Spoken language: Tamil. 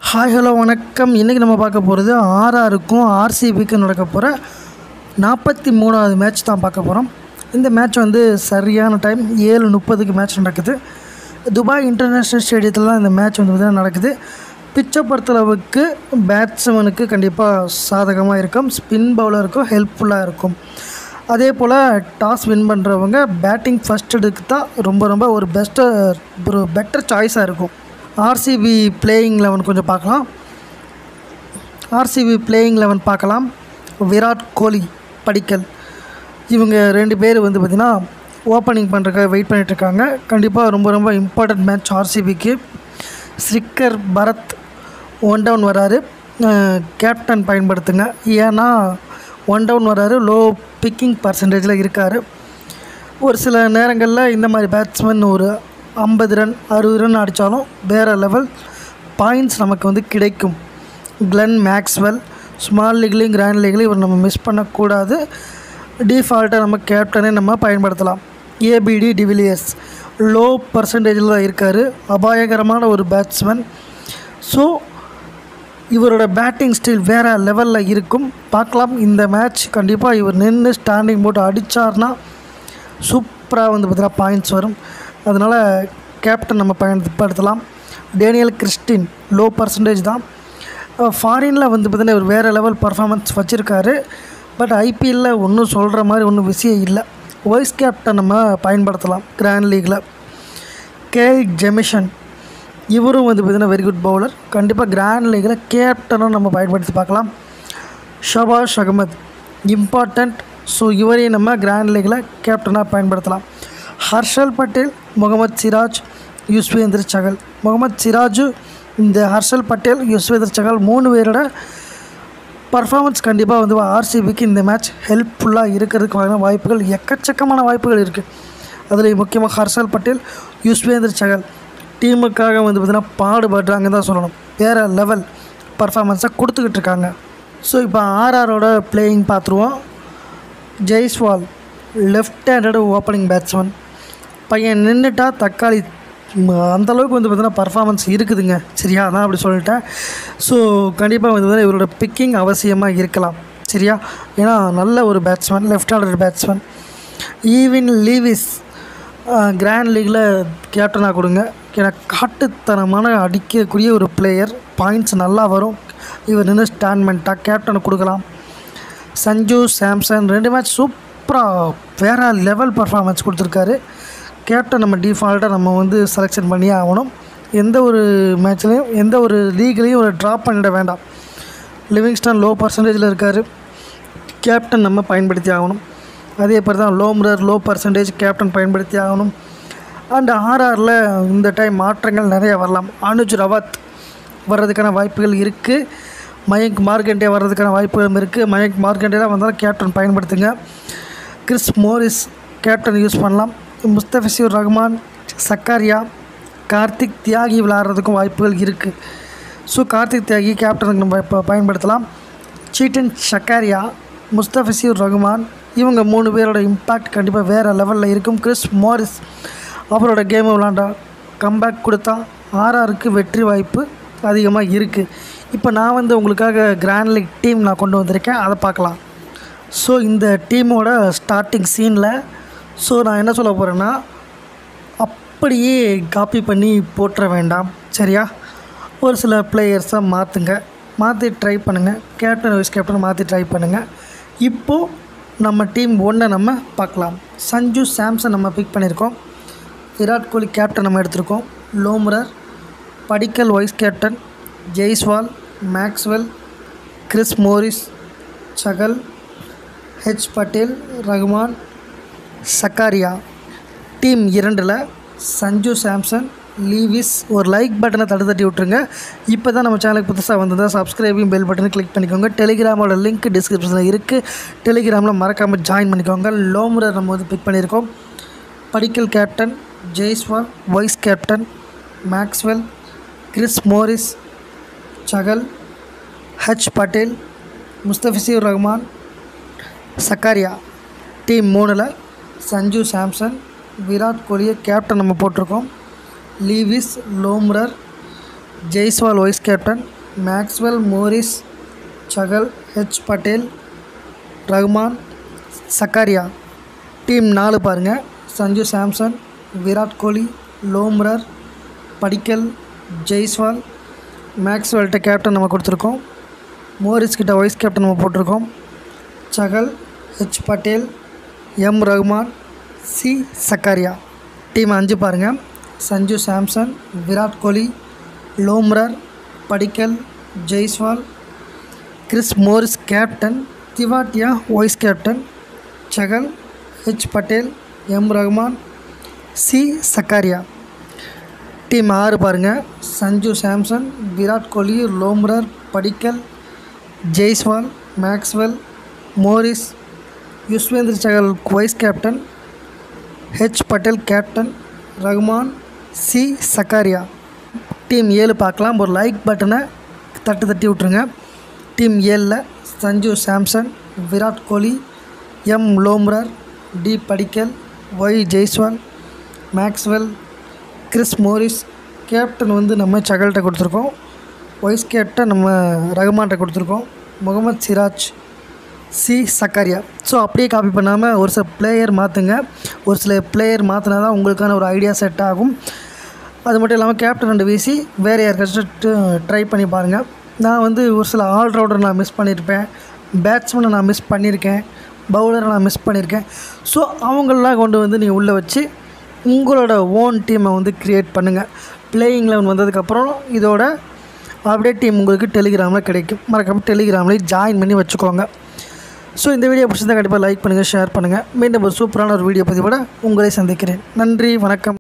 ஹாய் ஹலோ வணக்கம் இன்றைக்கி நம்ம பார்க்க போகிறது ஆர்ஆருக்கும் ஆர்சிபிக்கும் நடக்க போகிற நாற்பத்தி மூணாவது மேட்ச் தான் பார்க்க போகிறோம் இந்த மேட்ச் வந்து சரியான டைம் ஏழு முப்பதுக்கு மேட்ச் நடக்குது துபாய் இன்டர்நேஷ்னல் ஸ்டேடியத்தில் தான் இந்த மேட்ச் வந்து பார்த்திங்கன்னா நடக்குது பிச்சை பொறுத்தளவுக்கு பேட்ஸ்மேனுக்கு கண்டிப்பாக சாதகமாக இருக்கும் ஸ்பின் பவுலருக்கும் ஹெல்ப்ஃபுல்லாக இருக்கும் அதே போல் டாஸ் வின் பண்ணுறவங்க பேட்டிங் ஃபஸ்ட் எடுக்கு தான் ரொம்ப ரொம்ப ஒரு பெஸ்ட்டு ஒரு பெட்டர் சாய்ஸாக இருக்கும் ஆர்சிபி பிளேயிங் லெவன் கொஞ்சம் பார்க்கலாம் ஆர்சிபி பிளேயிங் லெவன் பார்க்கலாம் விராட் கோலி படிக்கல் இவங்க ரெண்டு பேர் வந்து பார்த்திங்கன்னா ஓப்பனிங் பண்ணுறதுக்காக வெயிட் பண்ணிகிட்ருக்காங்க கண்டிப்பாக ரொம்ப ரொம்ப இம்பார்ட்டண்ட் மேட்ச் ஆர்சிபிக்கு ஸ்ரிக்கர் பரத் ஒன் டவுன் வராரு கேப்டன் பயன்படுத்துங்க ஏன்னா ஒன் டவுன் வராரு லோ பிக்கிங் பர்சன்டேஜில் இருக்கார் ஒரு சில நேரங்களில் இந்த மாதிரி பேட்ஸ்மேன் ஒரு ஐம்பது ரன் அறுபது ரன் அடித்தாலும் வேறு லெவல் பாயிண்ட்ஸ் நமக்கு வந்து கிடைக்கும் கிளென் மேக்ஸ்வெல் ஸ்மால் லீக்லேயும் கிராண்ட் லீக்லேயும் இவர் நம்ம மிஸ் பண்ணக்கூடாது டிஃபால்ட்டாக நம்ம கேப்டனே நம்ம பயன்படுத்தலாம் ஏபிடி டிவிலியர்ஸ் லோ பர்சன்டேஜில் தான் இருக்கார் அபாயகரமான ஒரு பேட்ஸ்மேன் ஸோ இவரோட பேட்டிங் ஸ்டைல் வேறு லெவலில் இருக்கும் பார்க்கலாம் இந்த மேட்ச் கண்டிப்பாக இவர் நின்று ஸ்டாண்டிங் போட்டு அடித்தார்னா சூப்பராக வந்து பார்த்தீங்கன்னா பாயிண்ட்ஸ் வரும் அதனால் கேப்டன் நம்ம பயன்படுத்தலாம் டேனியல் கிறிஸ்டின் லோ பர்சன்டேஜ் தான் ஃபாரினில் வந்து பார்த்தீங்கன்னா இவர் வேறு லெவல் பர்ஃபார்மன்ஸ் வச்சுருக்காரு பட் ஐபிஎல்லில் ஒன்றும் சொல்கிற மாதிரி ஒன்றும் விஷயம் இல்லை வைஸ் கேப்டன் நம்ம பயன்படுத்தலாம் கிராண்ட் லீக்கில் கேல் ஜெமிஷன் இவரும் வந்து பார்த்திங்கன்னா வெரி குட் பவுலர் கண்டிப்பாக கிராண்ட் லீக்கில் கேப்டனும் நம்ம பயன்படுத்தி பார்க்கலாம் ஷபாஷ் அகமது இம்பார்ட்டண்ட் ஸோ இவரையும் நம்ம கிராண்ட் லீக்கில் கேப்டனாக பயன்படுத்தலாம் ஹர்ஷல் பட்டேல் முகமது சிராஜ் யுஸ்வேந்திர சகல் முகமது சிராஜு இந்த ஹர்ஷல் பட்டேல் யுஸ்வேந்திர சகல் மூணு பேரோட பர்ஃபார்மன்ஸ் கண்டிப்பாக வந்து ஆர்சிபிக்கு இந்த மேட்ச் ஹெல்ப்ஃபுல்லாக இருக்கிறதுக்கான வாய்ப்புகள் எக்கச்சக்கமான வாய்ப்புகள் இருக்குது அதில் முக்கியமாக ஹர்ஷல் பட்டேல் யுஸ்வேந்திர சகல் டீமுக்காக வந்து பார்த்திங்கன்னா பாடுபடுறாங்கன்னு தான் சொல்லணும் வேறு லெவல் பர்ஃபார்மன்ஸை கொடுத்துக்கிட்டு இருக்காங்க ஸோ இப்போ ஆர்ஆரோட பிளேயிங் பார்த்துருவோம் Jaiswal left handed opening batsman பையன் நின்றுட்டா தக்காளி ம், அந்தளவுக்கு வந்து பார்த்திங்கன்னா பர்ஃபார்மன்ஸ் இருக்குதுங்க சரியா அதான் அப்படி சொல்லிட்டேன் ஸோ கண்டிப்பாக வந்து பார்த்தீங்கன்னா இவரோட பிக்கிங் அவசியமாக இருக்கலாம் சரியா ஏன்னா நல்ல ஒரு batsman left handed batsman Evin Lewis grand லீக்கில் கேப்டனாக கொடுங்க ஏன்னா காட்டுத்தனமான அடிக்கக்கூடிய ஒரு பிளேயர் பாயிண்ட்ஸ் நல்லா வரும் இவர் நின்று ஸ்டாண்ட்மெண்ட்டாக கேப்டனை கொடுக்கலாம் சஞ்சு சாம்சன் ரெண்டு மேட்ச் சூப்பராக வேறு லெவல் பர்ஃபார்மன்ஸ் கொடுத்துருக்காரு கேப்டன் நம்ம டிஃபால்ட்டாக நம்ம வந்து செலெக்ஷன் பண்ணியே ஆகணும் எந்த ஒரு மேட்ச்லேயும் எந்த ஒரு லீக்லேயும் ஒரு ட்ராப் பண்ணிட வேண்டாம் லிவிங்ஸ்டன் லோ பர்சன்டேஜில் இருக்கார் கேப்டன் நம்ம பயன்படுத்தி ஆகணும் அதே மாதிரி தான் Lomror low percentage captain பயன்படுத்தி ஆகணும் அண்ட் ஆர்ஆரில் இந்த டைம் மாற்றங்கள் நிறைய வரலாம் அனுஜ் ரவத் வர்றதுக்கான வாய்ப்புகள் இருக்குது மயங்க் மார்க்கண்டே வர்றதுக்கான வாய்ப்புகளும் இருக்குது மயங்க் மார்க்கண்டேலாம் வந்தாலும் கேப்டன் பயன்படுத்துங்க கிறிஸ் மோரிஸ் கேப்டன் யூஸ் பண்ணலாம் முஸ்தபிசூர் ரஹ்மான் சக்காரியா கார்த்திக் தியாகி விளையாடுறதுக்கும் வாய்ப்புகள் இருக்குது ஸோ கார்த்திக் தியாகி கேப்டனுக்கு நம்ம இப்போ பயன்படுத்தலாம் சீட்டன் ஷக்காரியா முஸ்தபிசூர் ரஹ்மான் இவங்க மூணு பேரோட இம்பேக்ட் கண்டிப்பாக வேறு லெவலில் இருக்கும் கிறிஸ் மோரிஸ் அவரோட கேமை விளாண்டா கம்பேக் கொடுத்தா ஆர்ஆருக்கு வெற்றி வாய்ப்பு அதிகமாக இருக்குது இப்போ நான் வந்து உங்களுக்காக கிராண்ட் லீக் டீம் நான் கொண்டு வந்திருக்கேன் அதை பார்க்கலாம் ஸோ இந்த டீமோட ஸ்டார்டிங் சீனில் ஸோ நான் என்ன சொல்ல போகிறேன்னா அப்படியே காப்பி பண்ணி போட்டுற வேண்டாம் சரியா ஒரு சில பிளேயர்ஸை மாற்றுங்க மாற்றி ட்ரை பண்ணுங்கள் கேப்டன் வைஸ் கேப்டன் மாற்றி ட்ரை பண்ணுங்கள் இப்போது நம்ம டீம் ஒன்றை நம்ம பார்க்கலாம் சஞ்சு சாம்சன் நம்ம பிக் பண்ணியிருக்கோம் விராட் கோலி கேப்டன் நம்ம எடுத்திருக்கோம் Lomror Padikkal vice captain Jaiswal Maxwell Chris Morris Chahal H Patel Rahman Sakariya team இரண்டில் சஞ்சு சாம்சன் லீவிஸ் ஒரு லைக் பட்டனை தடு தட்டி விட்ருங்க இப்போ தான் நம்ம சேனலுக்கு புதுசாக வந்ததா சப்ஸ்கிரைபையும் பெல் பட்டனை கிளிக் பண்ணிக்கோங்க டெலிகிராமோட லிங்க் டிஸ்கிரிப்ஷனில் இருக்குது டெலிகிராமில் மறக்காமல் ஜாயின் பண்ணிக்கோங்க லோம்ரர் நம்ம வந்து பிக் பண்ணியிருக்கோம் Padikkal captain Jaiswal vice captain Maxwell Chris Morris Chahal H Patel Mustafizur Rahman Sakariya team மூணில் சஞ்சு சாம்சன் விராட் கோலியை கேப்டன் நம்ம போட்டிருக்கோம் Lewis Lomror Jaiswal vice captain Maxwell Morris Chahal H Patel Rahman Sakariya team நாலு பாருங்கள் சஞ்சு சாம்சன் விராட் கோலி லோம்ரர் படிக்கல் ஜெய்ஸ்வால் மேக்ஸ்வெல்ட்ட கேப்டன் நம்ம கொடுத்துருக்கோம் மோரிஸ் கிட்ட வைஸ் கேப்டன் நம்ம போட்டிருக்கோம் Chahal H Patel M Rahman C Sakariya team அஞ்சு பாருங்கள் Sanju Samson Virat Kohli Lomror Padikkal Jaiswal Chris Morris captain Tewatia vice captain Chahal H Patel M Rahman C Sakariya team ஆறு பாருங்கள் Sanju Samson Virat Kohli Lomror Padikkal Jaiswal Maxwell Morris Yuzvendra Chahal vice captain H Patel captain Rahman C Sakariya team ஏழு பார்க்கலாம் ஒரு லைக் பட்டனை தட்டு தட்டி விட்ருங்க டீம் ஏழில் Sanju Samson Virat Kohli M Lomror D Padikkal Y Jaiswal Maxwell Chris Morris captain வந்து நம்ம சகல்கிட்ட கொடுத்துருக்கோம் வைஸ் கேப்டன் நம்ம ரஹ்மான்கிட்ட கொடுத்துருக்கோம் முகமது சிராஜ் சி சக்காரியா ஸோ அப்படியே காப்பி பண்ணாமல் ஒரு சில பிளேயர் மாற்றுங்க ஒரு சில பிளேயர் மாற்றினா தான் உங்களுக்கான ஒரு ஐடியா செட் ஆகும் அது மட்டும் இல்லாமல் கேப்டன் ரெண்டு வீசி வேறு யாருக்காச்சும் ட்ரை பண்ணி பாருங்கள் நான் வந்து ஒரு சில ஆல்ரவுண்டர் நான் மிஸ் பண்ணியிருப்பேன் பேட்ஸ்மேனை நான் மிஸ் பண்ணியிருக்கேன் பவுலரை நான் மிஸ் பண்ணியிருக்கேன் ஸோ அவங்களெலாம் கொண்டு வந்து நீங்கள் உள்ளே வச்சு உங்களோட ஓன் டீமை வந்து க்ரியேட் பண்ணுங்கள் பிளேயிங் லெவன் வந்ததுக்கப்புறம் இதோட அப்டேட் டீம் உங்களுக்கு டெலிகிராமில் கிடைக்கும் மறக்காமல் டெலிகிராம்லேயே ஜாயின் பண்ணி வச்சுக்கோங்க ஸோ இந்த வீடியோ பிடிச்சிருந்தா கண்டிப்பாக லைக் பண்ணுங்கள் ஷேர் பண்ணுங்கள் மீண்டும் ஒரு சூப்பரான ஒரு வீடியோ பதிவோட உங்களை சந்திக்கிறேன் நன்றி வணக்கம்